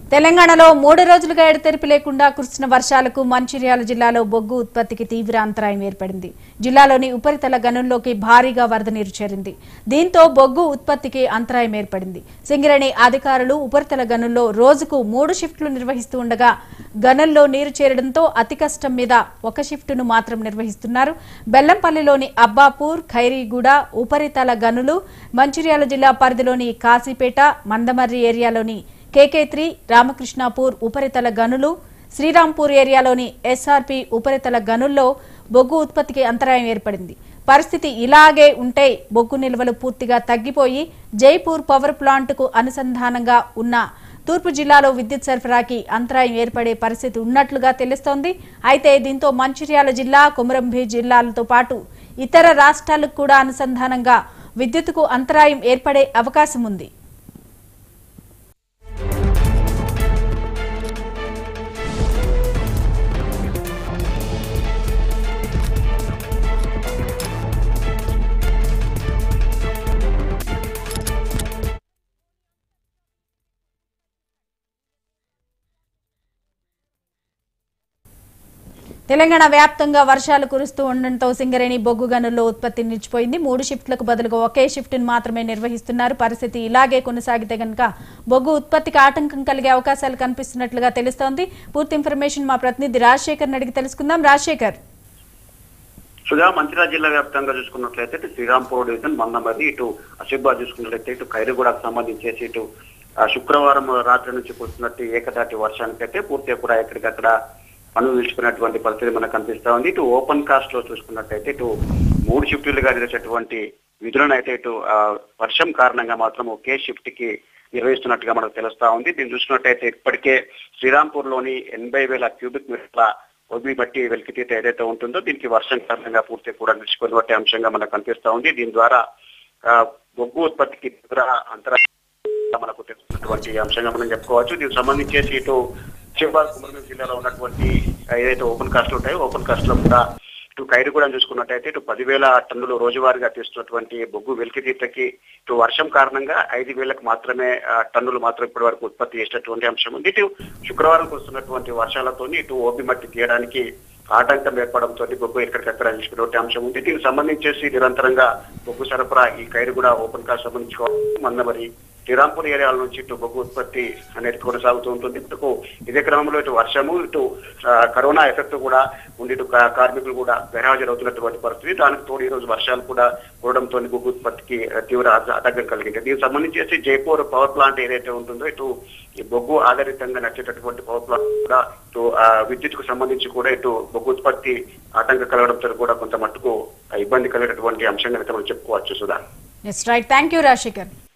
తెలంగాణలో మూడు రోజులుగా ఎడతెరిపి లేకుండా కురిసిన వర్షాలకు మంచిర్యాల జిల్లాలో బొగ్గు ఉత్పత్తికి తీవ్ర అంతరాయం ఏర్పడింది జిల్లాలోని ఉపరితల గనుల్లోకి భారీగా వరద నీరు చేరింది దీంతో బొగ్గు ఉత్పత్తికి అంతరాయం ఏర్పడింది సింగరేణి అధికారులు ఉపరితల గనుల్లో రోజుకు మూడు షిఫ్ట్లు నిర్వహిస్తూ ఉండగా గనుల్లో నీరు చేరడంతో అతి కష్టం మీద ఒక షిఫ్టును మాత్రం నిర్వహిస్తున్నారు బెల్లంపల్లిలోని అబ్బాపూర్ ఖైరీగూడ ఉపరితల గనులు మంచిర్యాల జిల్లా పరిధిలోని కాశీపేట మందమర్రి ఏరియాలోని కేకే త్రీ రామకృష్ణాపూర్ ఉపరితల గనులు శ్రీరాంపూర్ ఏరియాలోని ఎస్ఆర్పి ఉపరితల గనుల్లో బొగ్గు ఉత్పత్తికి అంతరాయం ఏర్పడింది పరిస్థితి ఇలాగే ఉంటే బొగ్గు నిల్వలు పూర్తిగా తగ్గిపోయి జైపూర్ పవర్ ప్లాంట్కు అనుసంధానంగా ఉన్న తూర్పు జిల్లాలో విద్యుత్ సరఫరాకి అంతరాయం ఏర్పడే పరిస్థితి ఉన్నట్లుగా తెలుస్తోంది అయితే దీంతో మంచిర్యాల జిల్లా కొమరంభీం జిల్లాలతో పాటు ఇతర రాష్ట్రాలకు కూడా అనుసంధానంగా విద్యుత్తుకు అంతరాయం ఏర్పడే అవకాశం ఉంది తెలంగాణ వ్యాప్తంగా వర్షాలు కురుస్తూ ఉండడంతో సింగరేణి బొగ్గు గనుల్లో ఉత్పత్తి నిలిచిపోయింది మూడు షిఫ్ట్లకు బదులుగా ఒకే షిఫ్ట్ మాత్రమే నిర్వహిస్తున్నారు పరిస్థితి ఇలాగే కొనసాగితే గనుక బొగ్గు ఉత్పత్తికి ఆటంకం కలిగే అవకాశాలు కనిపిస్తున్నట్లుగా తెలుస్తోంది పూర్తి ఇన్ఫర్మేషన్ మా ప్రతినిధి రాజశేఖర్ అడిగి తెలుసుకుందాం రాజశేఖర్ సుధా మంచిర్యాల జిల్లా వ్యాప్తంగా చూసుకున్నట్లయితే ఇటు శ్రీరాంపూర్ డివిజన్ మందమరి ఇటు అసిబాద్ చూసుకున్నట్లయితే ఇటు ఖైరుగూడకు సంబంధించేసి ఇటు ఆ, శుక్రవారం రాత్రి నుంచి కురుస్తున్నట్టు ఏకదాటి వర్షానికైతే పూర్తిగా కూడా ఎక్కడికక్కడ పనులు నిలిచిపోయినటువంటి పరిస్థితి మనకు కనిపిస్తా ఉంది ఇటు ఓపెన్ కాస్ట్ లో చూసుకున్నట్లయితే ఇటు మూడు షిఫ్టులుగా నిర్వహించేటువంటి విధులను అయితే ఇటు ఆ, వర్షం కారణంగా మాత్రం ఒకే షిఫ్ట్ కి నిర్వహిస్తున్నట్టుగా మనకు తెలుస్తా ఉంది దీన్ని చూసినట్టయితే ఇప్పటికే శ్రీరాంపూర్ లోని ఎనభై వేల క్యూబిక్ మీటర్ల ఒబి బట్టి వెలికితీత ఏదైతే ఉంటుందో దీనికి వర్షం కారణంగా పూర్తి కూడా నిలిచిపోయినటువంటి అంశంగా మనకు కనిపిస్తా ఉంది దీని ద్వారా ఆ, బొగ్గు ఉత్పత్తికి తీవ్ర అంతరాయం మనకు తెలుస్తున్నటువంటి అంశంగా మనం చెప్పుకోవచ్చు దీనికి సంబంధించేసి ఇటు శివబాద్ కుమరం జిల్లాలో ఉన్నటువంటి ఏదైతే ఓపెన్ కాస్ట్ ఉంటాయో ఓపెన్ కాస్ట్ లో కూడా ఇటు ఖైరు కూడా చూసుకున్నట్టయితే ఇటు పదివేల టన్నులు రోజువారీగా తీస్తున్నటువంటి బొగ్గు వెలికితీతకి ఇటు వర్షం కారణంగా ఐదు వేలకు మాత్రమే ఆ, టన్నులు మాత్రం ఇప్పటి వరకు ఉత్పత్తి చేసినటువంటి అంశం ఉంది ఇటు శుక్రవారం కురుస్తున్నటువంటి వర్షాలతో ఇటు ఓపి మట్టి తీయడానికి ఆటంకం ఏర్పడంతో బొగ్గు ఎక్కడికక్కడ నిలిచిపోయినటువంటి అంశం ఉంది దీనికి సంబంధించేసి నిరంతరంగా బొగ్గు సరఫరా ఈ ఖైరు కూడా ఓపెన్ కాస్ట్ సంబంధించుకోవాలి మందమరి శ్రీరాంపూర్ ఏరియాల నుంచి ఇటు బొగ్గు ఉత్పత్తి అనేది కొనసాగుతూ ఉంటుంది ఇటు ఇదే క్రమంలో ఇటు వర్షము ఇటు ఆ, కరోనా ఎఫెక్ట్ కూడా ఉండి ఇటు కా- కార్మికులు కూడా గైర్హాజరవుతున్నటువంటి పరిస్థితి దానికి తోడు ఈ రోజు వర్షాలు కూడా కూడడంతో బొగ్గు ఉత్పత్తికి ఆ, తీవ్ర ఆట- ఆటంకం కలిగింది దీనికి సంబంధించేసి జైపూర్ పవర్ ప్లాంట్ ఏదైతే ఉంటుందో ఇటు ఈ బొగ్గు ఆధారితంగా నడిచేటటువంటి పవర్ ప్లాంట్ కూడా ఇటు ఆ, విద్యుత్ కు సంబంధించి కూడా ఇటు బొగ్గు ఉత్పత్తి ఆటంకం కలగడంతో కూడా కొంత మట్టుకు ఆ, ఇబ్బంది కలిగేటటువంటి అంశంగా అయితే మనం చెప్పుకోవచ్చు Sudha yes right thank you Rajasekhar